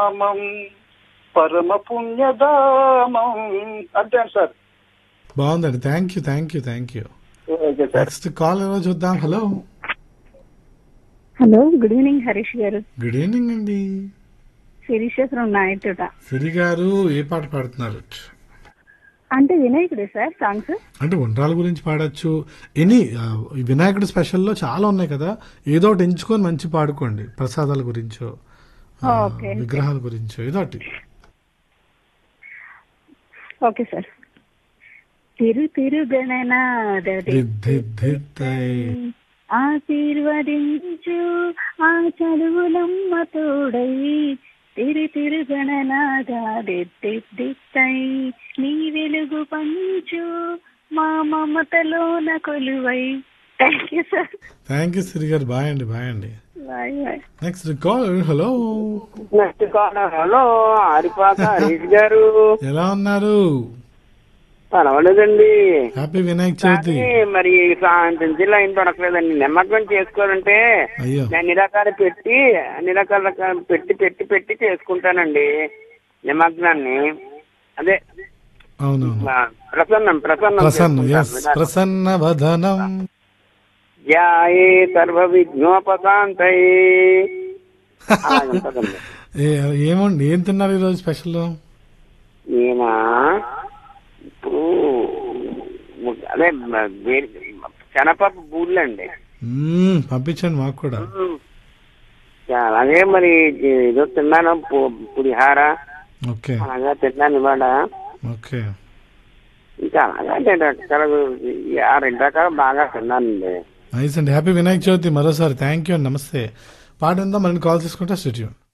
రామం పరమ పుణ్యధామం అంతే సార్ బాగుందండి thank you thank you thank you okay sir next call ఎవరో చూద్దాం hello hello good evening Harish గారు గుడ్ ఈవినింగ్ అండి శిరీష ఫ్రమ్ నాయటుట సిరి గారు ఏ పాట పాడుతున్నారు అంటే వినాయకుడే సార్ సాంగ్స్ అంటే ఉండ్రాల గురించి పాడొచ్చు ఎనీ ఆ, ఈ వినాయకుడి స్పెషల్లో చాలా ఉన్నాయి కదా ఏదో ఒకటి ఎంచుకొని మంచి పాడుకోండి ప్రసాదాల గురించో ఆ, ఓకే. విగ్రహాల గురించో ఏదో ఒకటి ఓకే సార్ తిరు తిరు గణనాద దిద్ దిద్ దిద్దై. ఆశీర్వదించు ఆ చదువులమ్మ తోడై తిరు తిరు గణనాద దిత్తై నీ వెలుగు పంచు మా మమతలోన కొలువై thank you sir thank you Siri గారు బాయ్ అండి బాయ్ అండి bye bye next call hello next call hello Aripaka Harish గారు ఎలా ఉన్నారు పర్వాలేదండి హ్యాపీ వినాయక చవితి కానీ మరి సాయంత్రం జిల్లా ఏం దొరకలేదండి నిమ్మకం చేసుకోవాలంటే అయ్యో నేను అన్ని రకాలు పెట్టి అన్ని రకాల రకాలు పెట్టి పెట్టి పెట్టి చేసుకుంటానండి నిమగ్నాన్ని అదే అవునవును ఆ, ప్రసన్నం ప్రసన్నం ప్రసన్న ఎస్ చేసుకుంటాను. ప్రసన్న వదనం ధ్యాయే సర్వ విఘ్నోపశాంతై అలాగే ఉంటుందండి. ఏ- ఏమండి ఏం తిన్నారు ఈరోజు స్పెషల్ ఈయన ఇప్పుడు ము- అదే మ- వే- శనగపప్పు బూర్లండి మ్మ్, పంపించండి మాకు కూడా అలాగే మరి ఏదో తిన్నాను పు- పులిహార ఓకే అలాగే తిన్నాను ఇవాళ ఓకే ఇంకా అలాగే రెండు రకాలు ఆ రెండు రకాలు బాగా తిన్నానండి నైస్ అండి హ్యాపీ వినాయక చవితి మరోసారి థ్యాంక్ యూ అండి నమస్తే పాట ఉందా మళ్ళీ కాల్ తీసుకుంటా స్టూడియో